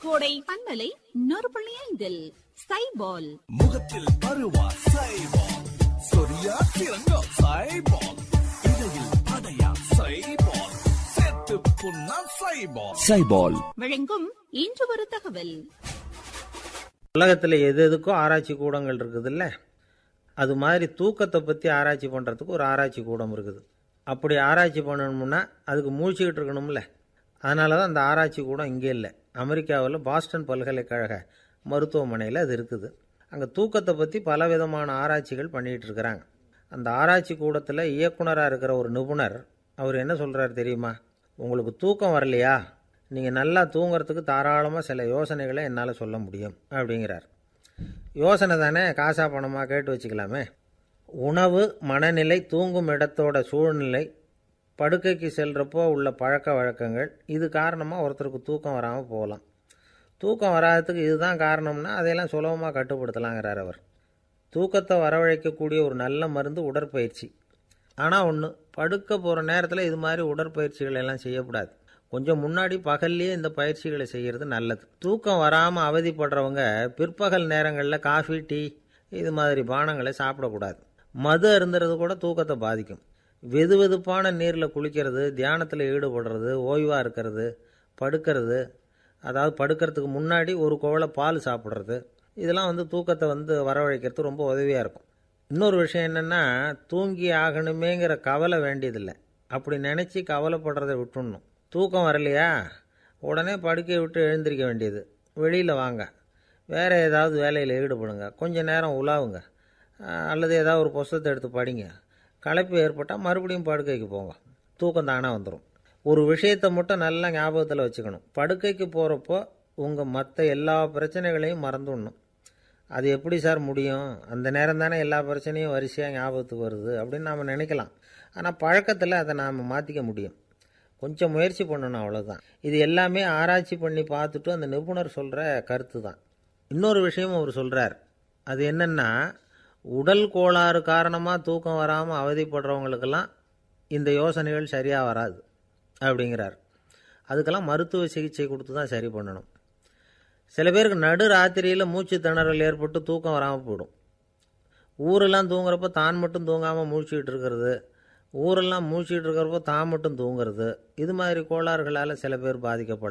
கோடை பண்பலை நூறு புள்ளி ஐந்தில் சைபால் முகத்தில் பருவா சைபால் சொரியா சிறங்கா சைபால் இடையில் அடையா சைபால் சேர்த்து புண்ணா சைபால் சைபால் வழங்கும் இன்று ஒரு தகவல் உலகத்தில் எது எதுக்கும் ஆராய்ச்சி கூடங்கள் இருக்குதுல்ல அது மாதிரி தூக்கத்தை பற்றி ஆராய்ச்சி பண்ணுறதுக்கு ஒரு ஆராய்ச்சி கூடம் இருக்குது அப்படி ஆராய்ச்சி பண்ணணும்னா அதுக்கு மூழ்கிக்கிட்டு இருக்கணும்ல அதனால தான் அந்த ஆராய்ச்சி கூடம் இங்கே இல்லை அமெரிக்காவில் பாஸ்டன் பல்கலைக்கழக மருத்துவமனையில் அது இருக்குது அங்கே தூக்கத்தை பற்றி பல விதமான ஆராய்ச்சிகள் பண்ணிகிட்டு இருக்கிறாங்க அந்த ஆராய்ச்சி கூடத்தில் இயக்குனராக இருக்கிற ஒரு நிபுணர் அவர் என்ன சொல்கிறார் தெரியுமா உங்களுக்கு தூக்கம் வரலையா நீங்கள் நல்லா தூங்குறதுக்கு தாராளமாக சில யோசனைகளை என்னால் சொல்ல முடியும் அப்படிங்கிறார் யோசனை தானே காசா பணமாக கேட்டு வச்சுக்கலாமே உணவு மனநிலை தூங்கும் இடத்தோட சூழ்நிலை படுக்கைக்கு செல்கிறப்போ உள்ள பழக்க வழக்கங்கள் இது காரணமாக ஒருத்தருக்கு தூக்கம் வராமல் போகலாம் தூக்கம் வராததுக்கு இதுதான் காரணம்னா அதையெல்லாம் சுலபமாக கட்டுப்படுத்தலாங்கிறார் அவர் தூக்கத்தை வரவழைக்கக்கூடிய ஒரு நல்ல மருந்து உடற்பயிற்சி ஆனால் ஒன்று படுக்க போகிற நேரத்தில் இது மாதிரி உடற்பயிற்சிகள் எல்லாம் செய்யக்கூடாது கொஞ்சம் முன்னாடி பகல்லையே இந்த பயிற்சிகளை செய்கிறது நல்லது தூக்கம் வராமல் அவதிப்படுறவங்க பிற்பகல் நேரங்களில் காஃபி டீ இது மாதிரி பானங்களை சாப்பிடக்கூடாது மது அருந்துறது கூட தூக்கத்தை பாதிக்கும் வெது வெதுப்பான நீரில் குளிக்கிறது தியானத்தில் ஈடுபடுறது ஓய்வாக இருக்கிறது படுக்கிறது அதாவது படுக்கிறதுக்கு முன்னாடி ஒரு குவளை பால் சாப்பிட்றது இதெல்லாம் வந்து தூக்கத்தை வந்து வரவழைக்கிறதுக்கு ரொம்ப உதவியாக இருக்கும் இன்னொரு விஷயம் என்னென்னா தூங்கி ஆகணுமேங்கிற கவலை வேண்டியதில்லை அப்படி நினச்சி கவலைப்படுறதை விட்டுடணும் தூக்கம் வரலையா உடனே படுக்கையை விட்டு எழுந்திருக்க வேண்டியது வெளியில் வாங்க வேறு ஏதாவது வேலையில் ஈடுபடுங்க கொஞ்ச நேரம் உலாவுங்க அஹ் அல்லது ஏதாவது ஒரு புஸ்தகத்தை எடுத்து படிங்க களைப்பு ஏற்பட்டால் மறுபடியும் படுக்கைக்கு போங்க தூக்கம் தானாக வந்துடும் ஒரு விஷயத்தை மட்டும் நல்லா ஞாபகத்தில் வச்சுக்கணும் படுக்கைக்கு போகிறப்போ உங்கள் மற்ற எல்லா பிரச்சனைகளையும் மறந்துடணும் அது எப்படி சார் முடியும் அந்த நேரம் தானே எல்லா பிரச்சனையும் வரிசையாக ஞாபகத்துக்கு வருது அப்படின்னு நாம் நினைக்கலாம் ஆனால் பழக்கத்தில் அதை நாம் மாற்றிக்க முடியும் கொஞ்சம் முயற்சி பண்ணணும் அவ்வளோதான் இது எல்லாமே ஆராய்ச்சி பண்ணி பார்த்துட்டு அந்த நிபுணர் சொல்கிற கருத்து தான் இன்னொரு விஷயமும் அவர் சொல்கிறார் அது என்னென்னா உடல் கோளாறு காரணமாக தூக்கம் வராமல் அவதிப்படுறவங்களுக்கெல்லாம் இந்த யோசனைகள் சரியாக வராது அப்படிங்கிறார் அதுக்கெல்லாம் மருத்துவ சிகிச்சை கொடுத்து தான் சரி பண்ணணும் சில பேருக்கு நடு ராத்திரியில் மூச்சு திணறல் ஏற்பட்டு தூக்கம் வராமல் போயிடும் ஊரெல்லாம் தூங்குறப்ப தான் மட்டும் தூங்காமல் மூழ்கிட்டு இருக்கிறது ஊரெல்லாம் மூழ்கிட்டு இருக்கிறப்போ தான் மட்டும் தூங்குறது இது மாதிரி கோளாறுகளால் சில பேர் பாதிக்கப்படலாம்